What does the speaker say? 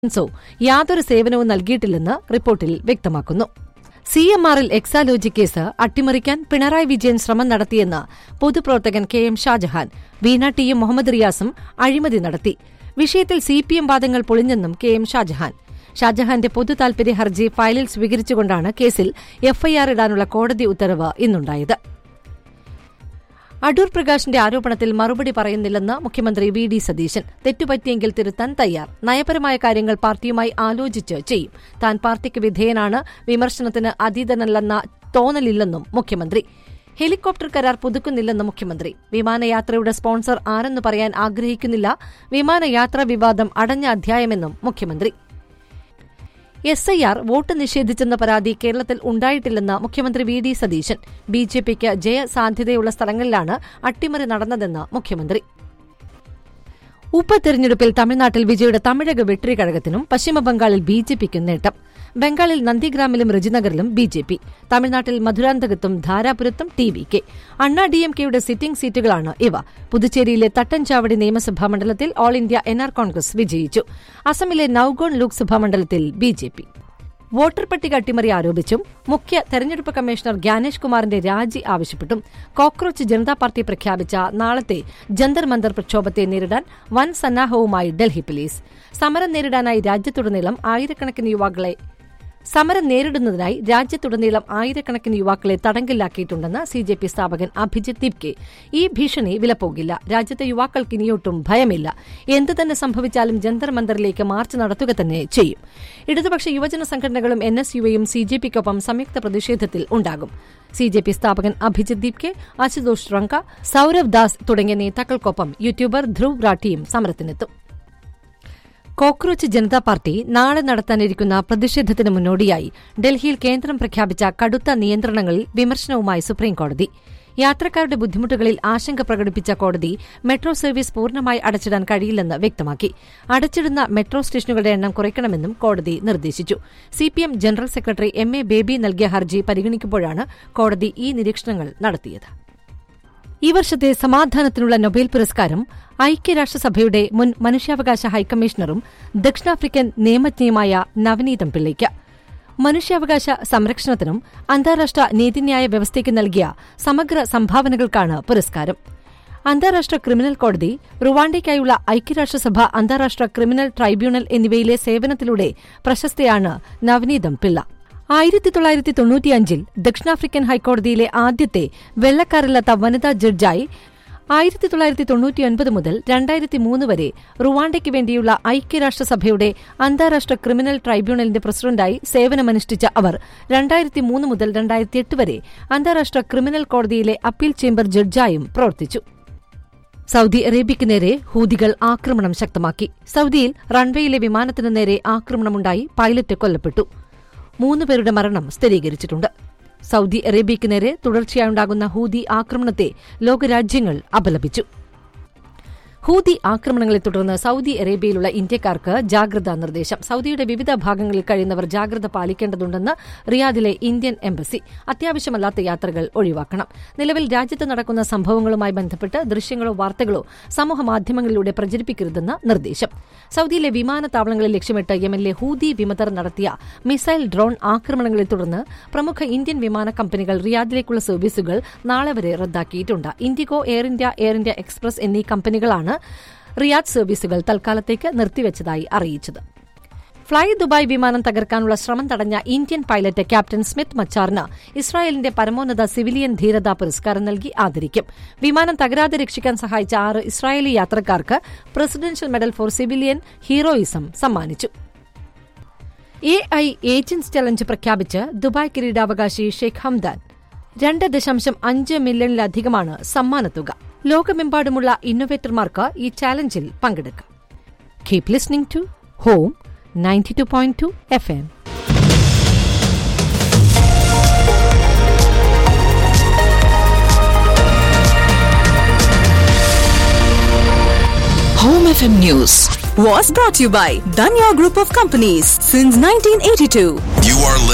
So യാതൊരു സേവനവും നൽകിയിട്ടില്ലെന്ന് റിപ്പോർട്ടിൽ വ്യക്തമാക്കുന്നു സി എം ആറിൽ എക്സാലോജി കേസ് അട്ടിമറിക്കാൻ പിണറായി വിജയൻ ശ്രമം നടത്തിയെന്ന് പൊതുപ്രവർത്തകൻ കെ എം ഷാജഹാൻ വീണ ടിയും മുഹമ്മദ് റിയാസും അഴിമതി നടത്തി വിഷയത്തിൽ സി പി എം വാദങ്ങൾ പൊളിഞ്ഞെന്നും കെ എം ഷാജഹാൻ ഷാജഹാന്റെ പൊതു താൽപര്യ ഹർജി ഫയലിൽ സ്വീകരിച്ചുകൊണ്ടാണ് കേസിൽ എഫ്ഐആർ ഇടാനുള്ള കോടതി ഉത്തരവ് ഇന്നുണ്ടായത് അടൂർ പ്രകാശിന്റെ ആരോപണത്തിൽ മറുപടി പറയുന്നില്ലെന്ന് മുഖ്യമന്ത്രി വി ഡി സതീശൻ തെറ്റുപറ്റിയെങ്കിൽ തിരുത്താൻ തയ്യാർ നയപരമായ കാര്യങ്ങൾ പാർട്ടിയുമായി ആലോചിച്ച് ചെയ്യും താൻ പാർട്ടിക്ക് വിധേയനാണ് വിമർശനത്തിന് അതീതനല്ലെന്ന തോന്നലില്ലെന്നും മുഖ്യമന്ത്രി ഹെലികോപ്റ്റർ കരാർ പുതുക്കുന്നില്ലെന്ന് മുഖ്യമന്ത്രി വിമാനയാത്രയുടെ സ്പോൺസർ ആരെന്ന് പറയാൻ ആഗ്രഹിക്കുന്നില്ല വിമാനയാത്രാ വിവാദം അടഞ്ഞ അധ്യായമെന്നും മുഖ്യമന്ത്രി എസ് ഐ ആർ വോട്ട് നിഷേധിച്ചെന്ന പരാതി കേരളത്തിൽ ഉണ്ടായിട്ടില്ലെന്ന് മുഖ്യമന്ത്രി V D Satheesan B J പിക്ക് ജയസാധ്യതയുള്ള സ്ഥലങ്ങളിലാണ് അട്ടിമറി നടന്നതെന്ന് മുഖ്യമന്ത്രി ഉപതെരഞ്ഞെടുപ്പിൽ തമിഴ്നാട്ടിൽ വിജയുടെ തമിഴക വെട്രി കഴകത്തിനും പശ്ചിമബംഗാളിൽ ബി ജെ പിക്കും നേട്ടം ബംഗാളിൽ നന്ദിഗ്രാമിലും രജിനഗറിലും ബി ജെ പി തമിഴ്നാട്ടിൽ മധുരാന്തകത്തും ധാരാപുരത്തും T V K Anna D M കെയുടെ സിറ്റിംഗ് സീറ്റുകളാണ് ഇവ പുതുച്ചേരിയിലെ തട്ടൻചാവടി നിയമസഭാ മണ്ഡലത്തിൽ all India N R Congress വിജയിച്ചു അസമിലെ നൌഗോൺ ലോക്സഭാ മണ്ഡലത്തിൽ ബി ജെ പി വോട്ടർ പട്ടിക അട്ടിമറി ആരോപിച്ചും മുഖ്യ തെരഞ്ഞെടുപ്പ് കമ്മീഷണർ ജ്ഞാനേഷ് കുമാറിന്റെ രാജി ആവശ്യപ്പെട്ടും കോക്രോച്ച് ജനതാ പാർട്ടി പ്രഖ്യാപിച്ച നാളത്തെ ജന്തർ മന്ദർ പ്രക്ഷോഭത്തെ നേരിടാൻ വൻ സന്നാഹവുമായി ഡൽഹി പോലീസ് സമരം നേരിടാനായി രാജ്യത്തുടനീളം ആയിരക്കണക്കിന് യുവാക്കളെ സമരം നേരിടുന്നതിനായി രാജ്യത്തുടനീളം ആയിരക്കണക്കിന് യുവാക്കളെ തടങ്കലിലാക്കിയിട്ടുണ്ടെന്ന് സി ജെ പി സ്ഥാപകൻ അഭിജിത് ദിപ്കെ ഈ ഭീഷണി വിലപ്പോകില്ല രാജ്യത്തെ യുവാക്കൾക്ക് ഇനിയൊട്ടും ഭയമില്ല എന്തു തന്നെ സംഭവിച്ചാലും ജന്തർ മന്ദറിലേക്ക് മാർച്ച് നടത്തുക തന്നെ ചെയ്യും ഇടതുപക്ഷ യുവജന സംഘടനകളും എൻ എസ് യുവയും സി ജെ പിക്കൊപ്പം സംയുക്ത പ്രതിഷേധത്തിൽ ഉണ്ടാകും സി ജെ പി സ്ഥാപകൻ അഭിജിത് ദീപ്കെ അശുതോഷ് റങ്ക സൌരവ് ദാസ് തുടങ്ങിയ നേതാക്കൾക്കൊപ്പം യൂട്യൂബർ ധ്രുവ് റാഠിയും സമരത്തിനെത്തും കോക്രോച്ച് ജനതാ പാർട്ടി നാളെ നടത്താനിരിക്കുന്ന പ്രതിഷേധത്തിന് മുന്നോടിയായി ഡൽഹിയിൽ കേന്ദ്രം പ്രഖ്യാപിച്ച കടുത്ത നിയന്ത്രണങ്ങളിൽ വിമർശനവുമായി സുപ്രീംകോടതി യാത്രക്കാരുടെ ബുദ്ധിമുട്ടുകളിൽ ആശങ്ക പ്രകടിപ്പിച്ച കോടതി മെട്രോ സർവീസ് പൂർണ്ണമായി അടച്ചിടാൻ കഴിയില്ലെന്ന് വ്യക്തമാക്കി അടച്ചിടുന്ന മെട്രോ സ്റ്റേഷനുകളുടെ എണ്ണം കുറയ്ക്കണമെന്നും കോടതി നിർദ്ദേശിച്ചു CPM general secretary M A Baby നൽകിയ ഹർജി പരിഗണിക്കുമ്പോഴാണ് കോടതി ഈ നിരീക്ഷണങ്ങൾ നടത്തിയത് ഈ വർഷത്തെ സമാധാനത്തിനുള്ള നൊബേൽ പുരസ്കാരം ഐക്യരാഷ്ട്രസഭയുടെ മുൻ മനുഷ്യാവകാശ ഹൈക്കമ്മീഷണറും ദക്ഷിണാഫ്രിക്കൻ നിയമജ്ഞയുമായ നവനീതം പിള്ളയ്ക്ക് മനുഷ്യാവകാശ സംരക്ഷണത്തിനും അന്താരാഷ്ട്ര നീതിന്യായ വ്യവസ്ഥയ്ക്ക് നൽകിയ സമഗ്ര സംഭാവനകൾക്കാണ് പുരസ്കാരം അന്താരാഷ്ട്ര ക്രിമിനൽ കോടതി റുവാണ്ടയ്ക്കായുള്ള ഐക്യരാഷ്ട്രസഭ അന്താരാഷ്ട്ര ക്രിമിനൽ ട്രൈബ്യൂണൽ എന്നിവയിലെ സേവനത്തിലൂടെ പ്രശസ്തയാണ് നവനീതം പിള്ള ആയിരത്തി തൊള്ളായിരത്തി തൊണ്ണൂറ്റിയഞ്ചിൽ ദക്ഷിണാഫ്രിക്കൻ ഹൈക്കോടതിയിലെ ആദ്യത്തെ വെള്ളക്കാരില്ലാത്ത വനിതാ ജഡ്ജായി ആയിരത്തി തൊള്ളായിരത്തി തൊണ്ണൂറ്റിയൊൻപത് മുതൽ രണ്ടായിരത്തി മൂന്ന് വരെ റുവാണ്ടയ്ക്ക് വേണ്ടിയുള്ള ഐക്യരാഷ്ട്രസഭയുടെ അന്താരാഷ്ട്ര ക്രിമിനൽ ട്രൈബ്യൂണലിന്റെ പ്രസിഡന്റായി സേവനമനുഷ്ഠിച്ച അവർ രണ്ടായിരത്തി മൂന്ന് മുതൽ രണ്ടായിരത്തി എട്ട് വരെ അന്താരാഷ്ട്ര ക്രിമിനൽ കോടതിയിലെ അപ്പീൽ ചേംബർ ജഡ്ജായും പ്രവർത്തിച്ചു സൌദി അറേബ്യയ്ക്ക് നേരെ ഹൂതികൾ ആക്രമണം ശക്തമാക്കി സൌദിയിൽ റൺവേയിലെ വിമാനത്തിന് നേരെ ആക്രമണമുണ്ടായി പൈലറ്റ് കൊല്ലപ്പെട്ടു മൂന്ന് പേരുടെ മരണം സ്ഥിരീകരിച്ചിട്ടുണ്ട് സൌദി അറേബ്യയ്ക്ക് നേരെ തുടർച്ചയായുണ്ടാകുന്ന ഹൂതി ആക്രമണത്തെ ലോകരാജ്യങ്ങൾ അപലപിച്ചു ഹൂതി ആക്രമണങ്ങളെ തുടർന്ന് സൌദി അറേബ്യയിലുള്ള ഇന്ത്യക്കാർക്ക് ജാഗ്രതാ നിർദ്ദേശം സൌദിയുടെ വിവിധ ഭാഗങ്ങളിൽ കഴിയുന്നവർ ജാഗ്രത പാലിക്കേണ്ടതുണ്ടെന്ന് റിയാദിലെ ഇന്ത്യൻ എംബസി അത്യാവശ്യമല്ലാത്ത യാത്രകൾ ഒഴിവാക്കണം നിലവിൽ രാജ്യത്ത് നടക്കുന്ന സംഭവങ്ങളുമായി ബന്ധപ്പെട്ട് ദൃശ്യങ്ങളോ വാർത്തകളോ സമൂഹ മാധ്യമങ്ങളിലൂടെ പ്രചരിപ്പിക്കരുതെന്ന് നിർദ്ദേശം സൌദിയിലെ വിമാനത്താവളങ്ങളെ ലക്ഷ്യമിട്ട് യമനിലെ ഹൂതി വിമതർ നടത്തിയ മിസൈൽ ഡ്രോൺ ആക്രമണങ്ങളെ തുടർന്ന് പ്രമുഖ ഇന്ത്യൻ വിമാന കമ്പനികൾ റിയാദിലേക്കുള്ള സർവീസുകൾ നാളെ വരെ റദ്ദാക്കിയിട്ടുണ്ട് ഇൻഡിഗോ എയർ ഇന്ത്യ എയർ ഇന്ത്യ എക്സ്പ്രസ് എന്നീ കമ്പനികളാണ് റിയാദ് സർവീസുകൾ തൽക്കാലത്തേക്ക് നിർത്തിവച്ചതായി അറിയിച്ചത് ഫ്ളൈ ദുബായ് വിമാനം തകർക്കാനുള്ള ശ്രമം തടഞ്ഞ ഇന്ത്യൻ പൈലറ്റ് ക്യാപ്റ്റൻ സ്മിത്ത് മച്ചാറിന് ഇസ്രായേലിന്റെ പരമോന്നത സിവിലിയൻ ധീരതാ പുരസ്കാരം നൽകി ആദരിക്കും വിമാനം തകരാതെ രക്ഷിക്കാൻ സഹായിച്ച ആറ് ഇസ്രായേലി യാത്രക്കാർക്ക് presidential medal for civilian heroism സമ്മാനിച്ചു എ ഐ ഏജൻസ് ചലഞ്ച് പ്രഖ്യാപിച്ച് ദുബായ് കിരീടാവകാശി ഷെയ്ഖ് ഹംദാൻ രണ്ട് ദശാംശം അഞ്ച് മില്യണിലധികമാണ് സമ്മാനത്തുക ലോകമെമ്പാടുമുള്ള ഇന്നൊവേറ്റർമാർക്ക് ഈ ചാലഞ്ചിൽ പങ്കെടുക്കാം keep listening to home ninety two point two F M Home FM News was brought to you by Danya Group of Companies since 1982. You are